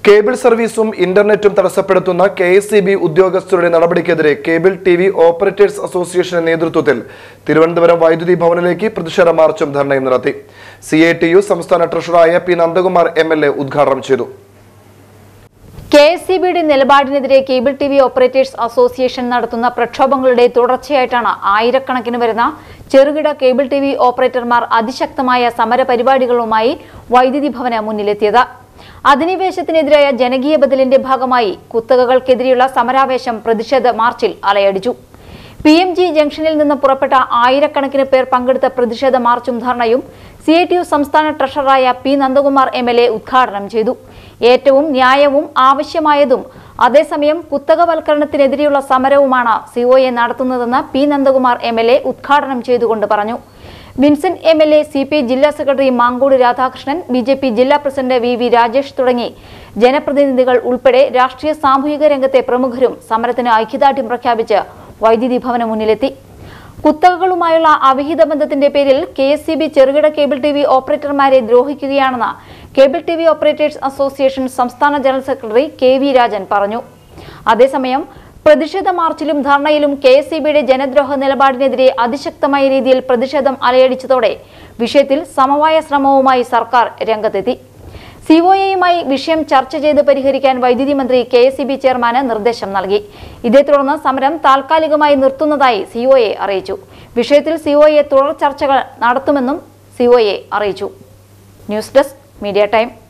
cable സർവീസും ഇന്റർനെറ്റും തടസ്സപ്പെടുത്തുന്ന K S ഉദ്യോഗസ്ഥരുടെ നടപടിക്കെതിരെ കേബിൾ ടി വി ഓപ്പറേറ്റേഴ്സ് അസോസിയേഷന്റെ നേതൃത്വത്തിൽ തിരുവനന്തപുരം വൈദ്യുതി ഭവനിലേക്ക് പ്രതിഷേധ മാർച്ചും ധർണയും നടത്തി സി ഐ ടി യു സംസ്ഥാന ട്രഷററായ P Nandakumar M L A ഉദ്ഘാടനം ചെയ്തു കെ എസ് സി ബിയുടെ നിലപാടിനെതിരെ cable T V operators association നടത്തുന്ന പ്രക്ഷോഭങ്ങളുടെ തുടർച്ചയായിട്ടാണ് ആയിരക്കണക്കിന് വരുന്ന ചെറുകിട കേബിൾ ടി വി ഓപ്പറേറ്റർമാർ അതിശക്തമായ സമര പരിപാടികളുമായി വൈദ്യുതി ഭവന് മുന്നിലെത്തിയത് അധിനിവേശത്തിനെതിരായ ജനകീയ ബദലിന്റെ ഭാഗമായി കുത്തകകൾക്കെതിരെയുള്ള സമരാവേശം പ്രതിഷേധ മാർച്ചിൽ അലയടിച്ചു പി എം ജി ജംഗ്ഷനിൽ നിന്ന് പുറപ്പെട്ട ആയിരക്കണക്കിന് പേർ പങ്കെടുത്ത പ്രതിഷേധ മാർച്ചും ധർണയും സി ഐ ടി യു സംസ്ഥാന ട്രഷററായ P Nandakumar M L A ഉദ്ഘാടനം ചെയ്തു ഏറ്റവും ന്യായവും ആവശ്യമായതും അതേസമയം കുത്തകവൽക്കരണത്തിനെതിരെയുള്ള സമരവുമാണ് സിഒഎ നടത്തുന്നതെന്ന് P Nandakumar M L A ഉദ്ഘാടനം ചെയ്തുകൊണ്ട് പറഞ്ഞു Vincent M L A C P ജില്ലാ secretary Mankode Radhakrishnan B J P ജില്ലാ പ്രസിഡന്റ് വി വി രാജേഷ് തുടങ്ങി ജനപ്രതിനിധികൾ ഉൾപ്പെടെ രാഷ്ട്രീയ സാമൂഹിക രംഗത്തെ പ്രമുഖരും സമരത്തിന് ഐക്യദാർഢ്യം പ്രഖ്യാപിച്ച് വൈദ്യുതി ഭവന് മുന്നിലെത്തി കുത്തകകളുമായുള്ള അവിഹിത ബന്ധത്തിന്റെ പേരിൽ കെ എസ് സി ബി ചെറുകിട കേബിൾ ടി വി ഓപ്പറേറ്റർമാരെ ദ്രോഹിക്കുകയാണെന്ന് cable T V operators association സംസ്ഥാന general secretary K V Rajan പറഞ്ഞു അതേസമയം പ്രതിഷേധ മാർച്ചിലും ധർണയിലും കെ എസ് സി ബിയുടെ ജനദ്രോഹ നിലപാടിനെതിരെ അതിശക്തമായ രീതിയിൽ പ്രതിഷേധം അലയടിച്ചതോടെ വിഷയത്തിൽ സമവായ ശ്രമവുമായി സർക്കാർ രംഗത്തെത്തി സിഒഎയുമായി വിഷയം ചർച്ച ചെയ്ത് പരിഹരിക്കാൻ വൈദ്യുതി മന്ത്രി കെ എസ് സി ബി ചെയർമാന് നിർദ്ദേശം നൽകി ഇതേ തുടർന്ന് സമരം താൽക്കാലികമായി നിർത്തുന്നതായി സിഒഎ അറിയിച്ചു വിഷയത്തിൽ സിഒഎ തുടർ ചർച്ചകൾ നടത്തുമെന്നും സിഒഎ അറിയിച്ചു ന്യൂസ് ഡെസ്ക് മീഡിയ ടൈം